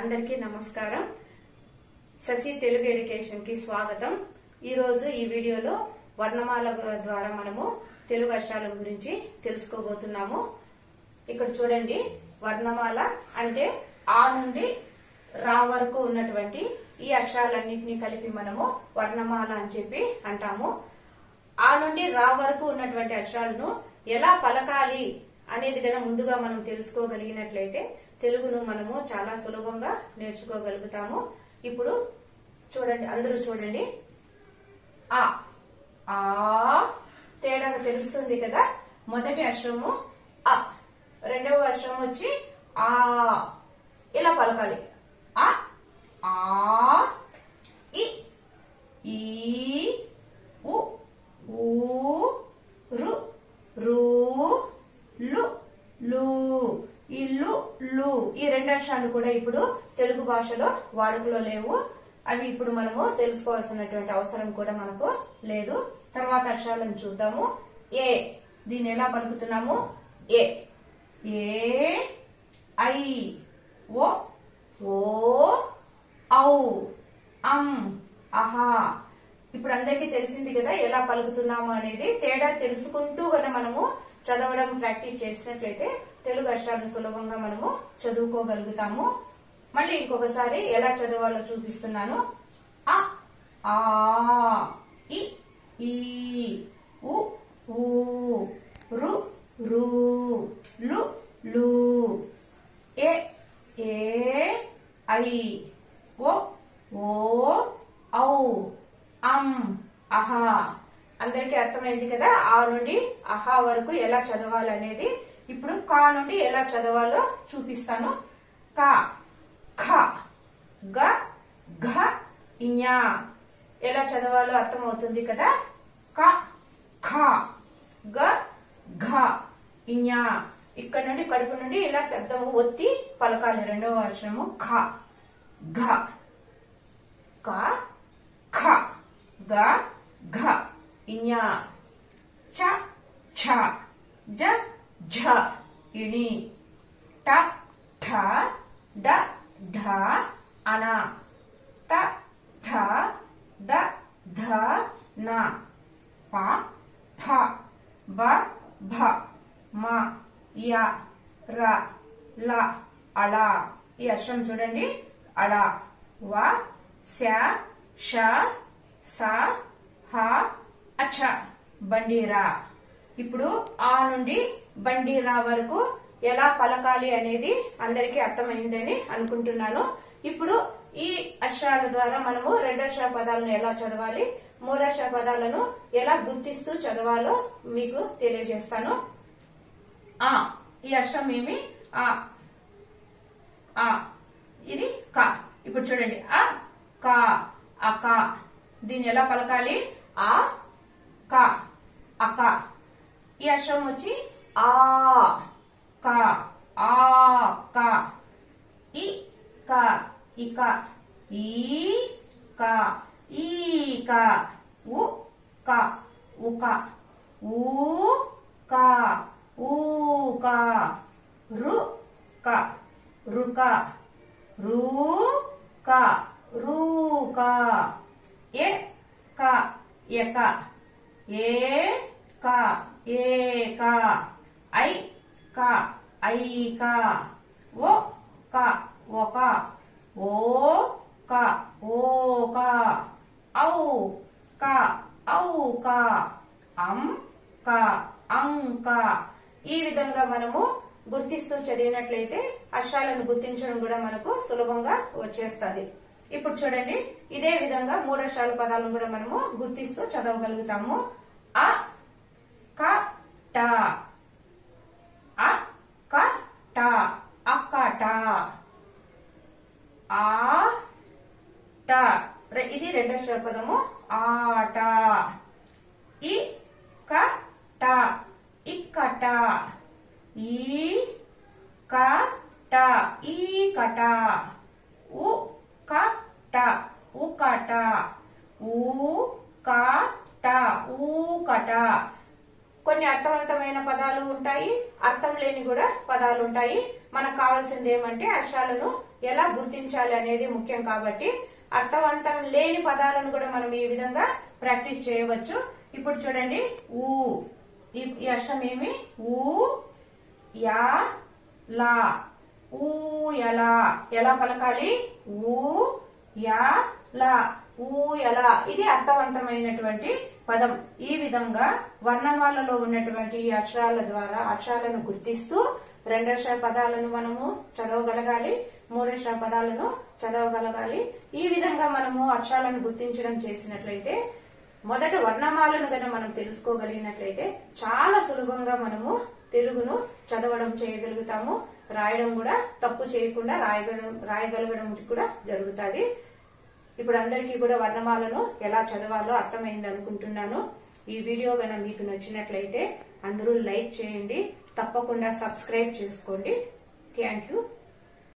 అందరికీ నమస్కారం శశి తెలుగు ఎడ్యుకేషన్ కి స్వాగతం ఈ రోజు ఈ వీడియోలో వర్ణమాల ద్వారా మనము తెలుగు అక్షరాల గురించి తెలుసుకోబోతున్నాము ఇక్కడ చూడండి వర్ణమాల అంటే ఆ నుండి రా వరకు ఉన్నటువంటి ఈ అక్షరాలన్నింటినీ కలిపి మనము వర్ణమాల అని చెప్పి అంటాము ఆ నుండి రా వరకు ఉన్నటువంటి అక్షరాలను ఎలా పలకాలి అనేది గన ముందుగా మనం తెలుసుకోగలిగినట్లయితే తెలుగును మనము చాలా సులభంగా నేర్చుకోగలుగుతాము ఇప్పుడు చూడండి అందరూ చూడండి ఆ ఆ తేడాగా తెలుస్తుంది కదా మొదటి అక్షరము అ రెండవ అక్షరం వచ్చి ఆ ఇలా పలకాలి ఆ ఆ ఇ ఈ ఉ ఊ రు రు లు లు ఈ లు లు ఈ రెండు అక్షరాలు కూడా ఇప్పుడు తెలుగు భాషలో వాడుకలో లేవు అవి ఇప్పుడు మనము తెలుసుకోవాల్సినటువంటి అవసరం కూడా మనకు లేదు తర్వాత అక్షరాలను చూద్దాము ఏ దీన్ని ఎలా పలుకుతున్నాము ఏ ఏ ఐ ఓ ఓ ఔ అం అహా ఇప్పుడు అందరికీ తెలిసింది కదా ఎలా పలుకుతున్నాము అనేది తేడా తెలుసుకుంటూ గన మనము చదవడం ప్రాక్టీస్ చేసినట్లయితే తెలుగు అక్షరాలను సులభంగా మనము చదువుకోగలుగుతాము మళ్ళీ ఇంకొకసారి ఎలా చదవాలో చూపిస్తున్నాను అ ఆ ఇ ఈ ఉ ఊ రు రు లు లు ఏ ఏ ఐ ఓ ఓ ఔ అం అహా అందరికీ అర్థమైంది కదా ఆ నుండి అహా వరకు ఎలా చదవాలనేది ఇప్పుడు కా నుండి ఎలా చదవాలో చూపిస్తాను కా ఖ గ ఘ ఇఞా ఎలా చదవాలో అర్థమవుతుంది కదా క ఖ గ ఘ ఇఞా ఇక్కడ నుండి కడుపు నుండి ఇలా శబ్దము ఒత్తి పలకాలి రెండవ అక్షరము ఖ ఘ క ఖ గ ఘ ఇఞా చ ఛ జ ఝ ఇణి ట ఠ డ ఢ అన త థ ద ధ న ప ఫ బ భ మ య ర ల అళ ఈ అక్షరం చూడండి అళ వ శ ష స హ అచ బండిరా ఇప్పుడు ఆ నుండి బండిరా వరకు ఎలా పలకాలి అనేది అందరికీ అర్థమైందని అనుకుంటున్నాను ఇప్పుడు ఈ అక్షరాల ద్వారా మనము రెండక్షర పదాలను ఎలా చదవాలి మూడక్షర పదాలను ఎలా గుర్తిస్తూ చదవాలో మీకు తెలియజేస్తాను ఆ ఈ అక్షరం ఏమి ఆ ఆ ఇది క ఇప్పుడు చూడండి ఆ క అక దీన్ని ఎలా పలకాలి ఆ క అక ఈ అక్షరం వచ్చి ఆ క ఆ క ఇ క ఇక ఈ క ఈ క ఉ క ఉక ఊ క ఊ క రు క రుక రు క రు క ఏ క ఎక ఏ క ఏ క ఐ క ఐ క ఓ క ఒక ఓ క ఓ క ఔ క ఔ క అం క అం క ఈ విధంగా మనము గుర్తిస్తూ చదివినట్లయితే అక్షరాలను గుర్తించడం కూడా మనకు సులభంగా వచ్చేస్తుంది ఇప్పుడు చూడండి ఇదే విధంగా మూడు అక్షరాల పదాలను కూడా మనము గుర్తిస్తూ చదవగలుగుతాము అ క ట అ క ట అక్కట ఆ ట రె- ఇది రెండో అక్షర పదము ఆట ఇ క ట ఇక్కట ఈ క ట ఈ కట ఉ క ట ఉకట ఊ క ట ఊకట కొన్ని అర్థవంతమైన పదాలు ఉంటాయి అర్థం లేని కూడా పదాలు ఉంటాయి మనకు కావాల్సింది ఏమంటే అక్షరాలను ఎలా గుర్తించాలి అనేది ముఖ్యం కాబట్టి అర్థవంతం లేని పదాలను కూడా మనం ఈ విధంగా ప్రాక్టీస్ చేయవచ్చు ఇప్పుడు చూడండి ఊ ఈ ఈ అక్షరం ఏమి ఊ యా లా ఊ ఎలా ఎలా పలకాలి ఊ యా లా ఊ ఎలా ఇది అర్థవంతమైనటువంటి పదం ఈ విధంగా వర్ణమాలలో ఉన్నటువంటి ఈ అక్షరాల ద్వారా అక్షరాలను గుర్తిస్తూ రెండక్షర పదాలను మనము చదవగలగాలి మూడక్షర పదాలను చదవగలగాలి ఈ విధంగా మనము అక్షరాలను గుర్తించడం చేసినట్లయితే మొదట వర్ణమాలను కనుక మనం తెలుసుకోగలిగినట్లయితే చాలా సులభంగా మనము తెలుగును చదవడం చేయగలుగుతాము రాయడం కూడా తప్పు చేయకుండా రాయగడం రాయగలగడం కూడా జరుగుతుంది ఇప్పుడు అందరికీ కూడా వర్ణమాలను ఎలా చదవాలో అర్థమైంది అనుకుంటున్నాను ఈ వీడియో గన మీకు నచ్చినట్లయితే అందరూ లైక్ చేయండి తప్పకుండా సబ్స్క్రైబ్ చేసుకోండి థ్యాంక్ యూ